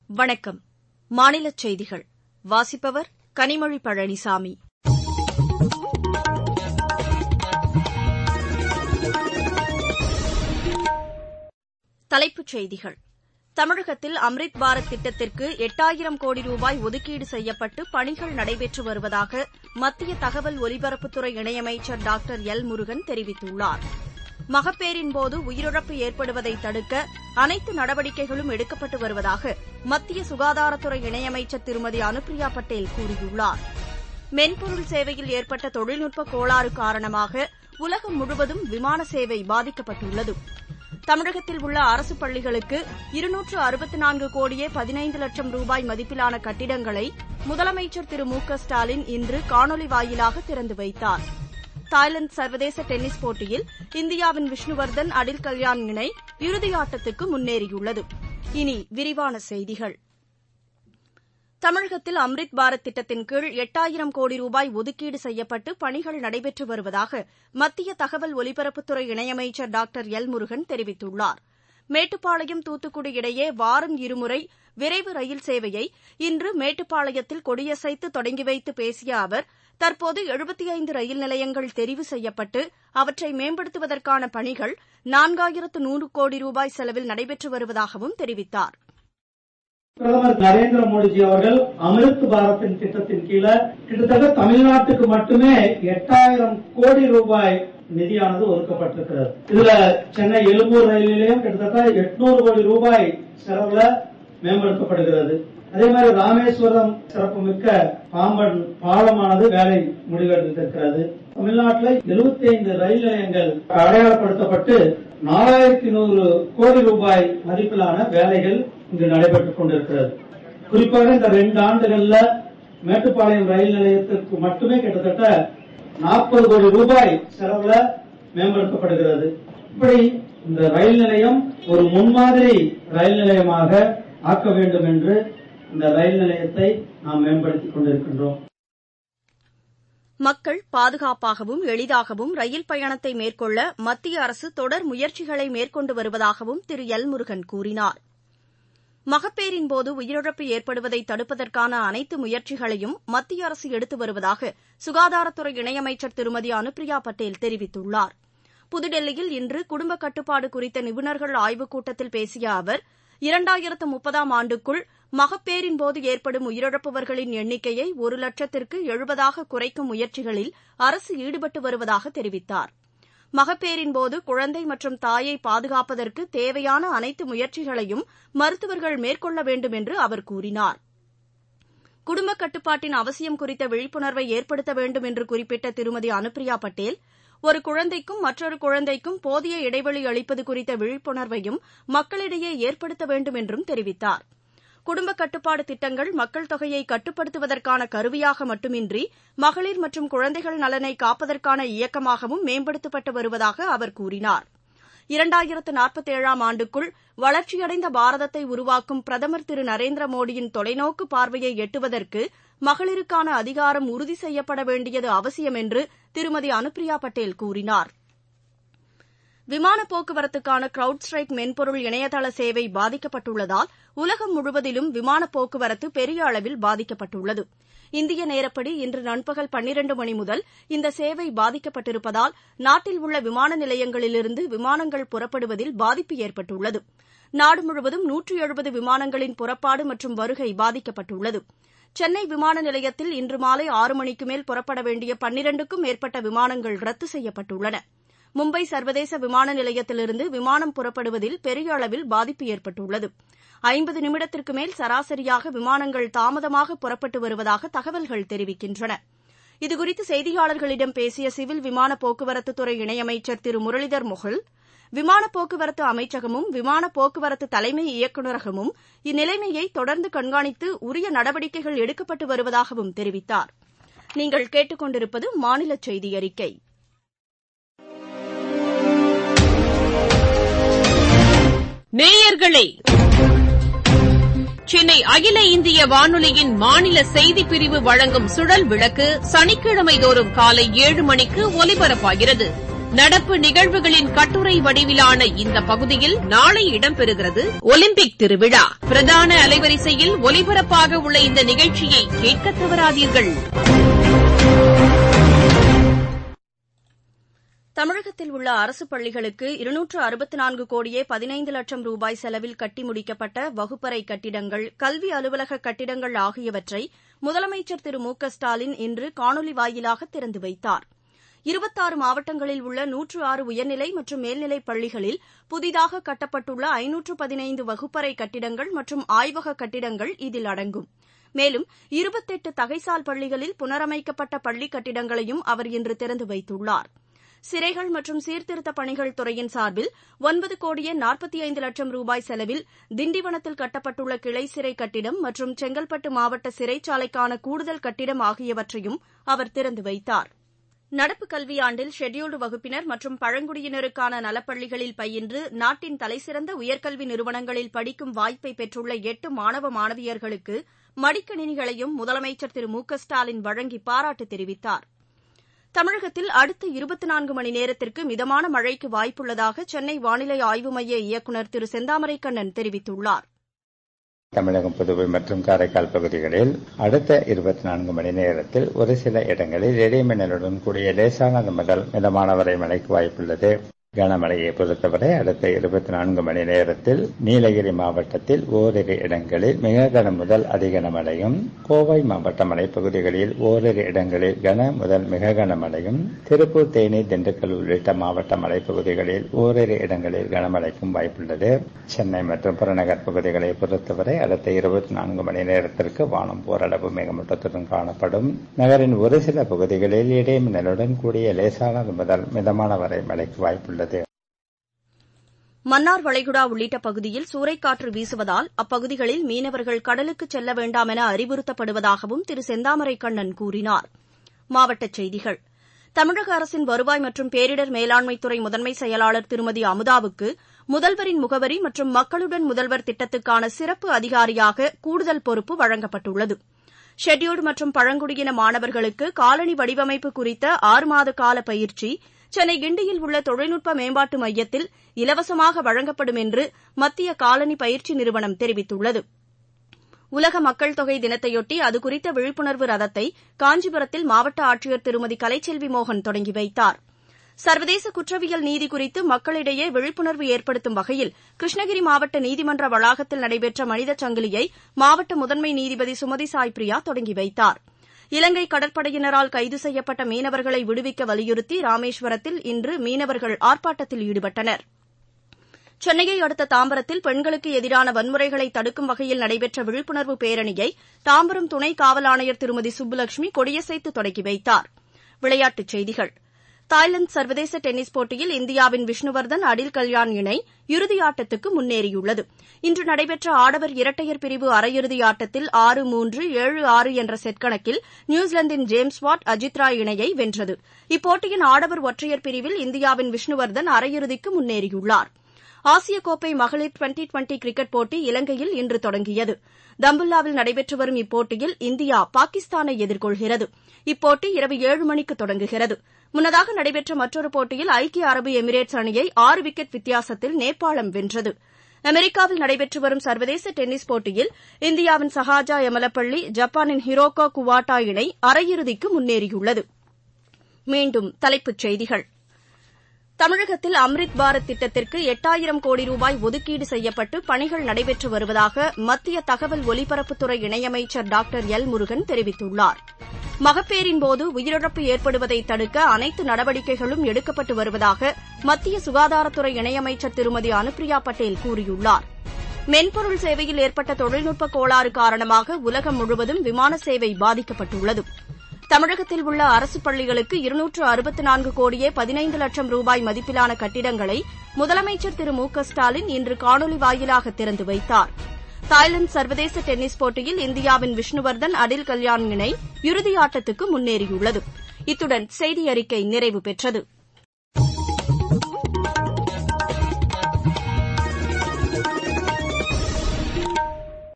வணக்கம் மாநிலச் செய்திகள் வாசிப்பவர் கனிமொழி பழனிசாமி தலைப்புச் செய்திகள் தமிழகத்தில் அம்ரித் பாரத் திட்டத்திற்கு எட்டாயிரம் கோடி ரூபாய் ஒதுக்கீடு செய்யப்பட்டு பணிகள் நடைபெற்று வருவதாக மத்திய தகவல் ஒலிபரப்புத்துறை இணையமைச்சர் டாக்டர் எல் முருகன் தெரிவித்துள்ளார் மகப்பேறின்போது உயிரிழப்பு ஏற்படுவதை தடுக்க அனைத்து நடவடிக்கைகளும் எடுக்கப்பட்டு வருவதாக மத்திய சுகாதாரத்துறை இணையமைச்சர் திருமதி அனுப்பிரியா பட்டேல் கூறியுள்ளார் மென்பொருள் சேவையில் ஏற்பட்ட தொழில்நுட்ப கோளாறு காரணமாக உலகம் முழுவதும் விமான சேவை பாதிக்கப்பட்டுள்ளது தமிழகத்தில் உள்ள அரசு பள்ளிகளுக்கு இருநூற்று அறுபத்து நான்கு கோடியே பதினைந்து லட்சம் ரூபாய் மதிப்பிலான கட்டிடங்களை முதலமைச்சர் திரு மு க ஸ்டாலின் இன்று காணொலி வாயிலாக திறந்து வைத்தார் தாய்லாந்து சர்வதேச டென்னிஸ் போட்டியில் இந்தியாவின் விஷ்ணுவர்தன் அடில் கல்யாண் இணை இறுதியாட்டத்துக்கு முன்னேறியுள்ளது இனி விரிவான செய்திகள் தமிழகத்தில் அம்ரித் பாரத் திட்டத்தின் கீழ் எட்டாயிரம் கோடி ரூபாய் ஒதுக்கீடு செய்யப்பட்டு பணிகள் நடைபெற்று வருவதாக மத்திய தகவல் ஒலிபரப்புத்துறை இணையமைச்சர் டாக்டர் எல் முருகன் தெரிவித்துள்ளார் மேட்டுப்பாளையம் தூத்துக்குடி இடையே வாரம் இருமுறை விரைவு ரயில் சேவையை இன்று மேட்டுப்பாளையத்தில் கொடியசைத்து தொடங்கி வைத்து பேசிய அவர் தற்போது எழுபத்தி ஐந்து ரயில் நிலையங்கள் தெரிவு செய்யப்பட்டு அவற்றை மேம்படுத்துவதற்கான பணிகள் நான்காயிரத்து நூறு கோடி ரூபாய் செலவில் நடைபெற்று வருவதாகவும் தெரிவித்தார் பிரதமர் நரேந்திர மோடிஜி அவர்கள் அமிர்த் பாரத்தின் திட்டத்தின் கீழே கிட்டத்தட்ட தமிழ்நாட்டுக்கு மட்டுமே எட்டாயிரம் கோடி ரூபாய் நிதியானது ஒதுக்கப்பட்டிருக்கிறது இதுல சென்னை எழும்பூர் ரயில் நிலையம் கிட்டத்தட்ட எட்நூறு கோடி ரூபாய் செலவுல மேம்படுத்தப்படுகிறது அதே மாதிரி ராமேஸ்வரம் சிறப்புமிக்க பாம்பன் பாலமானது வேலை முடிவெடுத்திருக்கிறது தமிழ்நாட்டில் எழுபத்தி ஐந்து ரயில் நிலையங்கள் அடையாளப்படுத்தப்பட்டு நாலாயிரத்தி நூறு கோடி ரூபாய் மதிப்பிலான வேலைகள் இங்கு நடைபெற்றுக் கொண்டிருக்கிறது குறிப்பாக இந்த ரெண்டு ஆண்டுகள்ல மேட்டுப்பாளையம் ரயில் நிலையத்திற்கு மட்டுமே கிட்டத்தட்ட நாற்பது கோடி ரூபாய் செலவுல மேம்படுத்தப்படுகிறது இப்படி இந்த ரயில் நிலையம் ஒரு முன்மாதிரி ரயில் நிலையமாக ஆக்க வேண்டும் என்று இந்த ரயில் நிலையத்தை நாம் மேம்படுத்திக் கொண்டிருக்கின்றோம் மக்கள் பாதுகாப்பாகவும் எளிதாகவும் ரயில் பயணத்தை மேற்கொள்ள மத்திய அரசு தொடர் முயற்சிகளை மேற்கொண்டு வருவதாகவும் திரு எல் முருகன் கூறினார் மகப்பேறின்போது உயிரிழப்பு ஏற்படுவதை தடுப்பதற்கான அனைத்து முயற்சிகளையும் மத்திய அரசு எடுத்து வருவதாக சுகாதாரத்துறை இணையமைச்சர் திருமதி அனுப்பிரியா பட்டேல் தெரிவித்துள்ளார் புதுடெல்லியில் இன்று குடும்ப கட்டுப்பாடு குறித்த நிபுணர்கள் ஆய்வுக் கூட்டத்தில் பேசிய அவர் இரண்டாயிரத்து முப்பதாம் ஆண்டுக்குள் மகப்பேறின்போது ஏற்படும் உயிரிழப்பவர்களின் எண்ணிக்கையை ஒரு லட்சத்திற்கு எழுபதாக குறைக்கும் முயற்சிகளில் அரசு ஈடுபட்டு வருவதாக தெரிவித்தார் மகப்பேறின்போது குழந்தை மற்றும் தாயை பாதுகாப்பதற்கு தேவையான அனைத்து முயற்சிகளையும் மருத்துவர்கள் மேற்கொள்ள வேண்டும் என்று அவர் கூறினார் குடும்ப கட்டுப்பாட்டின் அவசியம் குறித்த விழிப்புணர்வை ஏற்படுத்த வேண்டும் என்று குறிப்பிட்ட திருமதி அனுப்பிரியா பட்டேல் ஒரு குழந்தைக்கும் மற்றொரு குழந்தைக்கும் போதிய இடைவெளி அளிப்பது குறித்த விழிப்புணர்வையும் மக்களிடையே ஏற்படுத்த வேண்டும் என்றும் தெரிவித்தார் குடும்ப கட்டுப்பாடு திட்டங்கள் மக்கள் தொகையை கட்டுப்படுத்துவதற்கான கருவியாக மட்டுமின்றி மகளிர் மற்றும் குழந்தைகள் நலனை காப்பதற்கான இயக்கமாகவும் மேம்படுத்தப்பட்டு வருவதாக அவர் கூறினார் இரண்டாயிரத்து நாற்பத்தேழாம் ஆண்டுக்குள் வளர்ச்சியடைந்த பாரதத்தை உருவாக்கும் பிரதமர் திரு நரேந்திர மோடியின் தொலைநோக்கு பார்வையை எட்டுவதற்கு மகளிருக்கான அதிகாரம் உறுதி செய்யப்பட வேண்டியது அவசியம் என்று திருமதி அனுப்பிரியா பட்டேல் கூறினார் விமான போக்குவரத்துக்கான கிரவுட் ஸ்ட்ரைக் மென்பொருள் இணையதள சேவை பாதிக்கப்பட்டுள்ளதால் உலகம் முழுவதிலும் விமான போக்குவரத்து பெரிய அளவில் பாதிக்கப்பட்டுள்ளது இந்திய நேரப்படி இன்று நண்பகல் பன்னிரண்டு மணி முதல் இந்த சேவை பாதிக்கப்பட்டிருப்பதால் நாட்டில் உள்ள விமான நிலையங்களிலிருந்து விமானங்கள் புறப்படுவதில் பாதிப்பு ஏற்பட்டுள்ளது நாடு முழுவதும் நூற்று எழுபது விமானங்களின் புறப்பாடு மற்றும் வருகை பாதிக்கப்பட்டுள்ளது சென்னை விமான நிலையத்தில் இன்று மாலை ஆறு மணிக்கு மேல் புறப்பட வேண்டிய பன்னிரண்டுக்கும் மேற்பட்ட விமானங்கள் ரத்து செய்யப்பட்டுள்ளன மும்பை சர்வதேச விமான நிலையத்திலிருந்து விமானம் புறப்படுவதில் பெரிய அளவில் பாதிப்பு ஏற்பட்டுள்ளது ஐம்பது நிமிடத்திற்கு மேல் சராசரியாக விமானங்கள் தாமதமாக புறப்பட்டு வருவதாக தகவல்கள் தெரிவிக்கின்றன இதுகுறித்து செய்தியாளர்களிடம் பேசிய சிவில் விமான போக்குவரத்துத்துறை இணையமைச்சர் திரு முரளிதர் மொஹல் விமான போக்குவரத்து அமைச்சகமும் விமான போக்குவரத்து தலைமை இயக்குநரகமும் இந்நிலைமையை தொடர்ந்து கண்காணித்து உரிய நடவடிக்கைகள் எடுக்கப்பட்டு வருவதாகவும் தெரிவித்தார் நீங்கள் கேட்டுக் கொண்டிருப்பது மாநில செய்தி அறிக்கை நேயர்களே சென்னை அகில இந்திய வானொலியின் மாநில செய்திப் பிரிவு வழங்கும் சுழல் விளக்கு சனிக்கிழமை தோறும் காலை ஏழு மணிக்கு ஒலிபரப்பாகிறது நடப்பு நிகழ்வுகளின் கட்டுரை வடிவிலான இந்த பகுதியில் நாளை இடம்பெறுகிறது ஒலிம்பிக் திருவிழா பிரதான அலைவரிசையில் ஒலிபரப்பாக உள்ள இந்த நிகழ்ச்சியை கேட்க தவறாதீர்கள் தமிழகத்தில் உள்ள அரசு பள்ளிகளுக்கு இருநூற்று அறுபத்து நான்கு கோடியே பதினைந்து லட்சம் ரூபாய் செலவில் கட்டி முடிக்கப்பட்ட வகுப்பறை கட்டிடங்கள் கல்வி அலுவலக கட்டிடங்கள் ஆகியவற்றை முதலமைச்சர் திரு மு க ஸ்டாலின் இன்று காணொலி வாயிலாக திறந்து வைத்தார் இருபத்தாறு மாவட்டங்களில் உள்ள நூற்று ஆறு உயர்நிலை மற்றும் மேல்நிலைப் பள்ளிகளில் புதிதாக கட்டப்பட்டுள்ள ஐநூற்று பதினைந்து வகுப்பறை கட்டிடங்கள் மற்றும் ஆய்வக கட்டிடங்கள் இதில் அடங்கும் மேலும் இருபத்தெட்டு தகைசால் பள்ளிகளில் புனரமைக்கப்பட்ட பள்ளி கட்டிடங்களையும் அவர் இன்று திறந்து வைத்துள்ளார் சிறைகள் மற்றும் சீர்திருத்தப் பணிகள் துறையின் சார்பில் ஒன்பது கோடியே நாற்பத்தி ஐந்து லட்சம் ரூபாய் செலவில் திண்டிவனத்தில் கட்டப்பட்டுள்ள கிளை சிறை கட்டிடம் மற்றும் செங்கல்பட்டு மாவட்ட சிறைச்சாலைக்கான கூடுதல் கட்டிடம் ஆகியவற்றையும் அவர் திறந்து வைத்தார் நடப்பு கல்வியாண்டில் ஷெட்யூல்டு வகுப்பினர் மற்றும் பழங்குடியினருக்கான நலப்பள்ளிகளில் பயின்று நாட்டின் தலைசிறந்த உயர்கல்வி நிறுவனங்களில் படிக்கும் வாய்ப்பை பெற்றுள்ள எட்டு மாணவ மாணவியர்களுக்கு மடிக்கணினிகளையும் முதலமைச்சர் திரு மு க ஸ்டாலின் வழங்கி பாராட்டு தெரிவித்தார் தமிழகத்தில் அடுத்த இருபத்தி நான்கு மணி நேரத்திற்கு மிதமான மழைக்கு வாய்ப்புள்ளதாக சென்னை வானிலை ஆய்வு மைய இயக்குநர் திரு செந்தாமரை கண்ணன் தெரிவித்துள்ளார் தமிழகம் புதுவை மற்றும் காரைக்கால் பகுதிகளில் அடுத்த இருபத்தி நான்கு மணி நேரத்தில் ஒரு சில இடங்களில் இடைமின்னலுடன் கூடிய லேசானது முதல் மிதமான வரை மழைக்கு வாய்ப்புள்ளது கனமழையை பொறுத்தவரை அடுத்த இருபத்தி நான்கு மணி நேரத்தில் நீலகிரி மாவட்டத்தில் ஓரிரு இடங்களில் மிக கன முதல் அதி கனமழையும் கோவை மாவட்ட மலைப்பகுதிகளில் ஓரிரு இடங்களில் கன முதல் மிக கனமழையும் திருப்பூர் தேனி திண்டுக்கல் உள்ளிட்ட மாவட்ட மலைப்பகுதிகளில் ஓரிரு இடங்களில் கனமழைக்கும் வாய்ப்புள்ளது சென்னை மற்றும் புறநகர் பகுதிகளை பொறுத்தவரை அடுத்த இருபத்தி நான்கு மணி நேரத்திற்கு வானம் ஓரளவு மேகமூட்டத்துடன் காணப்படும் நகரின் ஒரு சில பகுதிகளில் இடைமின்னலுடன் கூடிய லேசானது முதல் மிதமான வரை மழைக்கு வாய்ப்புள்ளது மன்னார் வளைகுடா உள்ளிட்ட பகுதியில் சூறைக்காற்று வீசுவதால் அப்பகுதிகளில் மீனவர்கள் கடலுக்கு செல்ல வேண்டாம் என அறிவுறுத்தப்படுவதாகவும் திரு செந்தாமரை கண்ணன் கூறினார் மாவட்டச் செய்திகள் தமிழக அரசின் வருவாய் மற்றும் பேரிடர் மேலாண்மைத்துறை முதன்மை செயலாளர் திருமதி அமுதாவுக்கு முதல்வரின் முகவரி மற்றும் மக்களுடன் முதல்வர் திட்டத்துக்கான சிறப்பு அதிகாரியாக கூடுதல் பொறுப்பு வழங்கப்பட்டுள்ளது ஷெட்யூல்டு மற்றும் பழங்குடியின மாணவர்களுக்கு காலனி வடிவமைப்பு குறித்த ஆறு மாத கால பயிற்சி சென்னை கிண்டியில் உள்ள தொழில்நுட்ப மேம்பாட்டு மையத்தில் இலவசமாக வழங்கப்படும் என்று மத்திய காலனி பயிற்சி நிறுவனம் தெரிவித்துள்ளது உலக மக்கள் தொகை தினத்தையொட்டி அது குறித்த விழிப்புணர்வு ரதத்தை காஞ்சிபுரத்தில் மாவட்ட ஆட்சியர் திருமதி கலைச்செல்வி மோகன் தொடங்கி வைத்தார் சர்வதேச குற்றவியல் நீதி குறித்து மக்களிடையே விழிப்புணர்வு ஏற்படுத்தும் வகையில் கிருஷ்ணகிரி மாவட்ட நீதிமன்ற வளாகத்தில் நடைபெற்ற மனித சங்கிலியை மாவட்ட முதன்மை நீதிபதி சுமதி சாய் பிரியா தொடங்கி வைத்தார் இலங்கை கடற்படையினரால் கைது செய்யப்பட்ட மீனவர்களை விடுவிக்க வலியுறுத்தி ராமேஸ்வரத்தில் இன்று மீனவர்கள் ஆர்ப்பாட்டத்தில் ஈடுபட்டனர் சென்னையை அடுத்த தாம்பரத்தில் பெண்களுக்கு எதிரான வன்முறைகளை தடுக்கும் வகையில் நடைபெற்ற விழிப்புணர்வு பேரணியை தாம்பரம் துணை காவல் ஆணையர் திருமதி சுப்புலட்சுமி கொடியசைத்து தொடங்கி வைத்தார் விளையாட்டுச் செய்திகள் தாய்லாந்து சர்வதேச டென்னிஸ் போட்டியில் இந்தியாவின் விஷ்ணுவர்தன் அடில் கல்யாண் இணை இறுதியாட்டத்துக்கு முன்னேறியுள்ளது இன்று நடைபெற்ற ஆடவர் இரட்டையர் பிரிவு அரையிறுதி ஆட்டத்தில் ஆறு மூன்று ஏழு ஆறு என்ற செட் கணக்கில் நியூசிலாந்தின் ஜேம்ஸ் வாட் அஜித் ராய் இணையை வென்றது இப்போட்டியின் ஆடவர் ஒற்றையர் பிரிவில் இந்தியாவின் விஷ்ணுவர்தன் அரையிறுதிக்கு முன்னேறியுள்ளார் ஆசிய கோப்பை மகளிர் டுவெண்டி டுவெண்டி கிரிக்கெட் போட்டி இலங்கையில் இன்று தொடங்கியது தம்புல்லாவில் நடைபெற்று வரும் இப்போட்டியில் இந்தியா பாகிஸ்தானை எதிர்கொள்கிறது இப்போட்டி இரவு ஏழு மணிக்கு தொடங்குகிறது முன்னதாக நடைபெற்ற மற்றொரு போட்டியில் ஐக்கிய அரபு எமிரேட்ஸ் அணியை ஆறு விக்கெட் வித்தியாசத்தில் நேபாளம் வென்றது அமெரிக்காவில் நடைபெற்று வரும் சர்வதேச டென்னிஸ் போட்டியில் இந்தியாவின் சஹாஜா எமலப்பள்ளி ஜப்பானின் ஹிரோகோ குவாட்டா இணை அரையிறுதிக்கு முன்னேறியுள்ளது மீண்டும் தலைப்புச் செய்திகள் தமிழகத்தில் அம்ரித் பாரத் திட்டத்திற்கு எட்டாயிரம் கோடி ரூபாய் ஒதுக்கீடு செய்யப்பட்டு பணிகள் நடைபெற்று வருவதாக மத்திய தகவல் ஒலிபரப்புத்துறை இணையமைச்சர் டாக்டர் எல் முருகன் தெரிவித்துள்ளார் மகப்பேறின்போது உயிரிழப்பு ஏற்படுவதை தடுக்க அனைத்து நடவடிக்கைகளும் எடுக்கப்பட்டு வருவதாக மத்திய சுகாதாரத்துறை இணையமைச்சர் திருமதி அனுப்பிரியா பட்டேல் கூறியுள்ளார் மென்பொருள் சேவையில் ஏற்பட்ட தொழில்நுட்ப கோளாறு காரணமாக உலகம் முழுவதும் விமான சேவை பாதிக்கப்பட்டுள்ளது தமிழகத்தில் உள்ள அரசு பள்ளிகளுக்கு இருநூற்று அறுபத்து நான்கு கோடியே பதினைந்து லட்சம் ரூபாய் மதிப்பிலான கட்டிடங்களை முதலமைச்சர் திரு மு க ஸ்டாலின் இன்று காணொலி வாயிலாக திறந்து வைத்தார் தாய்லாந்து சர்வதேச டென்னிஸ் போட்டியில் இந்தியாவின் விஷ்ணுவர்தன் அடில் கல்யாண் இணை இறுதியாட்டத்துக்கு முன்னேறியுள்ளது இத்துடன் செய்தி அறிக்கை நிறைவு பெற்றது